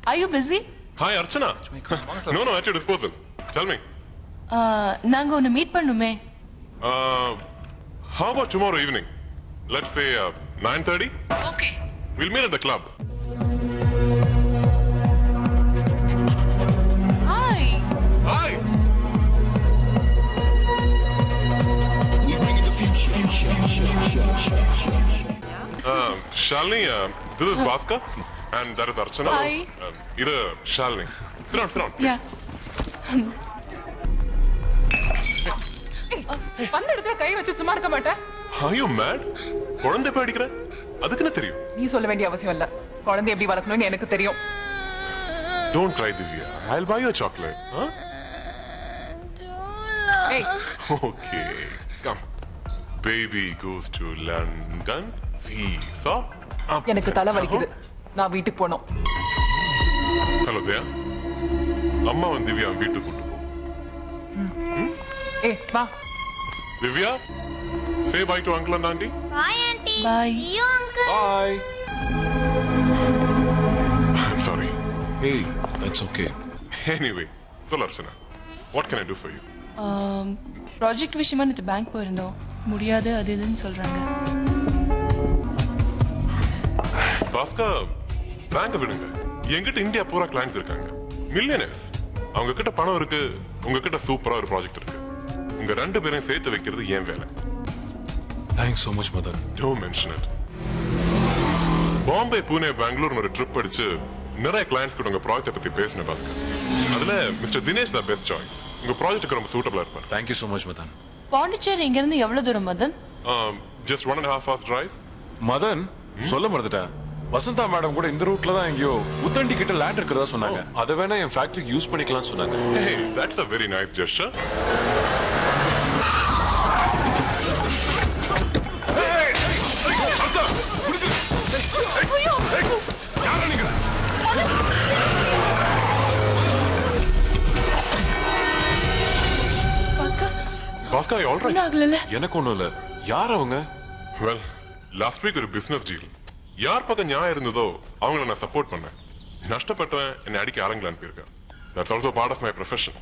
Are you busy? Hi, Archana. no, no, at your disposal. Tell me. Uh, நாங்க ஒன்னு meet பண்ணுமே Uh, how about tomorrow evening? Let's say uh, 9.30? Okay We'll meet at the club. Hi Hi! Uh, Shalini, uh, this is Bhaskar and that is Archana. Hi. Um, இது Shalini. Sit down, sit down. யா பண்ண இடத்துல கை வச்சு சும்மா இருக்க மாட்டேன் Are you mad? குழந்தை போய் அடிக்கிற அதுக்கு என்ன தெரியும் நீ சொல்ல வேண்டிய அவசியம் இல்ல குழந்தை எப்படி வளர்க்கணும்னு எனக்கு தெரியும் Don't cry, Divya. I'll buy you a chocolate. Huh? ஏய் Okay, come. Baby goes to London. Visa. Up எனக்கு and தலை வலிக்குது down. நான் வீட்டுக்கு போகணும் Hello there. அம்மா வந்து திவ்யா வீட்டுக்கு கூட்டு போ ஏய் வா Divya say bye to uncle and auntie. Bye, Auntie. Bye. See you, Uncle. Bye. I'm sorry. Hey, that's okay. Anyway, so Archana, what can I do for you? Project விஷயமா நேற்று பேங்க் போயிருந்தோம் முடியாது அது இதுன்னு சொல்றாங்க பாஸ்கர் பேங்க் விடுங்க என்கிட்ட இந்தியா பூரா கிளைண்ட்ஸ் இருக்காங்க மில்லியனர்ஸ் அவங்க கிட்ட பணம் இருக்கு உங்ககிட்ட சூப்பரா ஒரு ப்ராஜெக்ட் இருக்கு உங்க ரெண்டு பேரையும் சேர்த்து வைக்கிறது ஏன் வேலை Thanks so much, Madan. Don't mention it. Bombay Pune Bangalore ஒரு ட்ரிப் அடிச்சு நிறைய கிளைண்ட்ஸ் கிட்ட உங்க ப்ராஜெக்ட் பத்தி பேசினேன் பாஸ்கர் அதுல மிஸ்டர் தினேஷ் தான் பெஸ்ட் சாய்ஸ் உங்க ப்ராஜெக்ட்டுக்கு ரொம்ப சூட்டபிளா இருப்பார் Thank you so much, Madan. Pondicherry இங்க இருந்து எவ்வளவு தூரம் Madan just one and half hours drive Madan சொல்ல மறந்துட்டேன் வசந்தா மேடம் கூட இந்த ரூட்ல தான் எங்கேயோ உத்தண்டி கிட்ட லேண்ட் இருக்கிறதா சொன்னாங்க அதை வேணா என் ஃபேக்டரிக்கு யூஸ் பண்ணிக்கலாம்னு சொன்னாங்க Hey, that's a very nice gesture. Bhaskar Bhaskar, you all right? ஒன்றும் ஆகல எனக்கு ஒண்ணும் இல்ல யார் அவங்க Well, last week ஒரு பிசினஸ் டீல் யார் பக்கம் நியாயம் இருந்ததோ அவங்கள நான் சப்போர்ட் பண்ணேன் நஷ்டப்பட்டவன் என்னை அடிக்க ஆளுங்களை அனுப்பியிருக்கேன் that's also part of my profession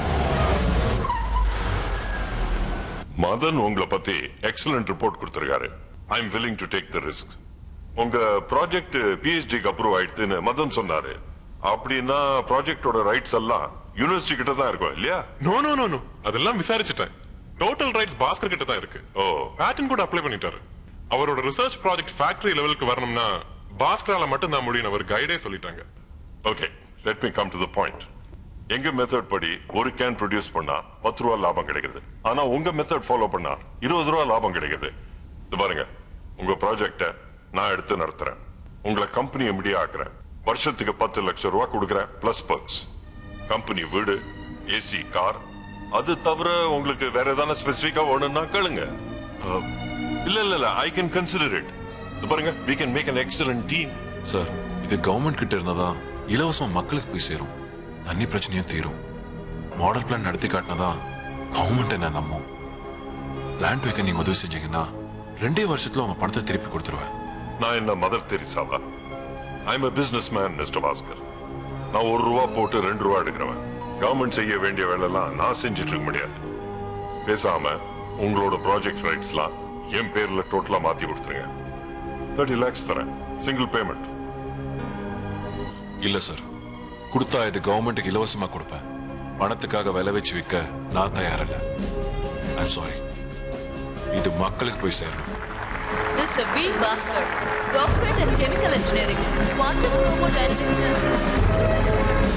Madan உங்களை பத்தி எக்ஸலண்ட் ரிப்போர்ட் கொடுத்திருக்காரு I am willing to take the risk உங்க ப்ராஜெக்ட் பிஹெச்டிக்கு அப்ரூவ் ஆயிடுதுன்னு மதன் சொன்னாரு அப்படின்னா ப்ராஜெக்டோட ரைட்ஸ் எல்லாம் யூனிவர்சிட்டி கிட்ட தான் இருக்கும் இல்லையா நோ நோ நோ நோ அதெல்லாம் விசாரிச்சுட்டேன் டோட்டல் ரைட்ஸ் பாஸ்கர் கிட்ட தான் இருக்கு ஓ பேட்டன் கூட அப்ளை பண்ணிட்டாரு அவரோட ரிசர்ச் ப்ராஜெக்ட் ஃபேக்டரி லெவலுக்கு வரணும்னா பாஸ்கரால மட்டும் தான் முடியும் அவர் கைடே சொல்லிட்டாங்க okay let me come to the point எங்க மெத்தட் படி ஒரு கேன் ப்ரொடியூஸ் பண்ணா பத்து ரூபா லாபம் கிடைக்குது ஆனா உங்க மெத்தட் ஃபாலோ பண்ணா இருபது ரூபா லாபம் கிடைக்குது இது பாருங்க உங்க ப்ராஜெக்ட நான் எடுத்து நடத்துறேன் உங்களை கம்பெனி எம்டி ஆக்குறேன் வருஷத்துக்கு பத்து லட்சம் ரூபா கொடுக்குறேன் பிளஸ் பர்க்ஸ் கம்பெனி வீடு ஏசி கார் அது தவிர உங்களுக்கு வேற ஏதாவது ஸ்பெசிபிக்கா வேணும்னா கேளுங்க அஹ், இல்ல இல்ல இல்ல ஐ கேன் கன்சிடர் இட் இது பாருங்க we can make an excellent team sir இது கவர்மெண்ட் கிட்ட இருந்தாதான் இலவசமா மக்களுக்கு போய் சேரும் தண்ணி பிரச்சனையும் தீரும் மாடல் பிளான் நடத்தி காட்டினாதான் கவர்மெண்ட் என்ன நம்பும் லேண்ட் வைக்க நீங்க உதவி செஞ்சீங்கன்னா ரெண்டே வருஷத்துல உங்க பணத்தை திருப்பி கொடுத்துருவேன் நான் என்ன மதர் தெரிசாவா I'm a business man mister Bhaskar நான் ஒரு ரூபா போட்டு ரெண்டு ரூபா எடுக்கிறவன் கவர்மெண்ட் செய்ய வேண்டிய வேலையெல்லாம் நான் செஞ்சுட்டு இருக்க முடியாது பேசாம உங்களோட ப்ராஜெக்ட் ரைட்ஸ்லாம் என் பேர்ல டோட்டலா மாத்தி கொடுத்துருங்க தேர்ட்டி லேக்ஸ் தரேன் சிங்கிள் பேமெண்ட் இல்ல சார் கொடுத்தா இது கவர்மெண்ட்டுக்கு இலவசமா கொடுப்பேன் பணத்துக்காக விலை வச்சு விற்க நான் தயாரில்ல ஐம் சாரி இது மக்களுக்கு போய் சேரணும் Mr. V. Bhaskar, Doctorate in Chemical Engineering, Quantum Thermodynamics.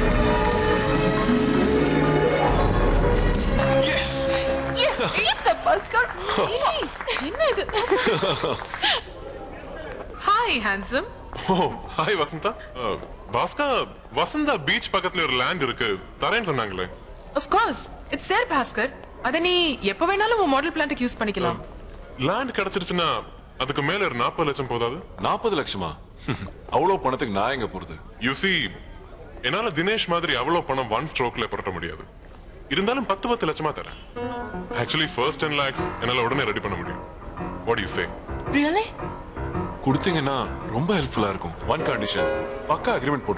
Yes இந்த பாஸ்கர் ஏய், என்ன இது hi handsome oh hi Vasantha அஹ், பாஸ்கர் வசந்தா பீச் பக்கத்துல ஒரு லேண்ட் இருக்கு தரேன்னு சொன்னாங்களே of course it's there Bhaskar அத நீ எப்ப வேணாலும் உன் மாடல் பிளான்ட்டுக்கு யூஸ் பண்ணிக்கலாம் லேண்ட் கிடைச்சிருச்சுன்னா அதுக்கு மேல ஒரு நாற்பது லட்சம் போதாது நாற்பது லட்சமா அவ்வளவு பணத்துக்கு நான் எங்க போறது யூ see என்னால தினேஷ் மாதிரி அவ்வளவு பணம் ஒன் ஸ்ட்ரோக்ல புரட்ட முடியாது இருந்தாலும் பத்து பத்து லட்சமா தரேன் ஆக்சுவலி ஃபர்ஸ்ட் டென் லேக்ஸ் என்னால உடனே ரெடி பண்ண முடியும் வாட் யூ சே ரியலி கொடுத்தீங்கன்னா ரொம்ப ஹெல்ப்ஃபுல்லா இருக்கும் ஒன் கண்டிஷன் பக்கா அக்ரிமெண்ட் போட்டு